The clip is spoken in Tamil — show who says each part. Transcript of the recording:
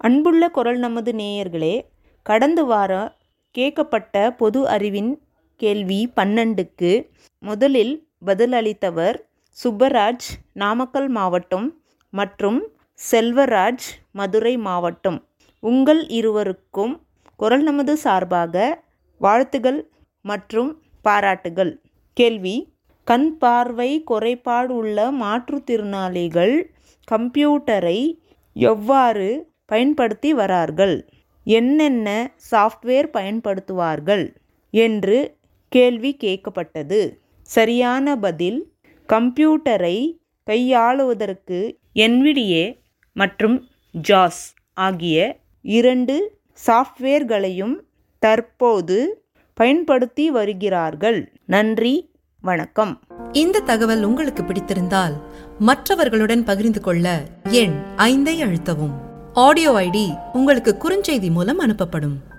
Speaker 1: அன்புள்ள குரல் நமது நேயர்களே கடந்த வாரம் கேட்கப்பட்ட பொது அறிவின் கேள்வி பன்னெண்டுக்கு முதலில் பதிலளித்தவர் சுப்பராஜ் நாமக்கல் மாவட்டம் மற்றும் செல்வராஜ் மதுரை மாவட்டம் உங்கள் இருவருக்கும் குரல் நமது சார்பாக வாழ்த்துகள் மற்றும் பாராட்டுகள் கேள்வி கண் பார்வை குறைபாடு உள்ள மாற்றுத்திறனாளிகள் கம்ப்யூட்டரை எவ்வாறு பயன்படுத்தி வரார்கள் என்னென்ன சாஃப்ட்வேர் பயன்படுத்துவார்கள் என்று கேள்வி கேட்கப்பட்டது சரியான பதில் கம்ப்யூட்டரை கையாளுவதற்கு என்விடிஏ மற்றும் ஜாஸ் ஆகிய இரண்டு சாஃப்ட்வேர்களையும் தற்போது பயன்படுத்தி வருகிறார்கள் நன்றி வணக்கம்
Speaker 2: இந்த தகவல் உங்களுக்கு பிடித்திருந்தால் மற்றவர்களுடன் பகிர்ந்து கொள்ள எண் ஐந்தை அழுத்தவும் ஆடியோ ஐடி உங்களுக்கு குறுஞ்செய்தி மூலம் அனுப்பப்படும்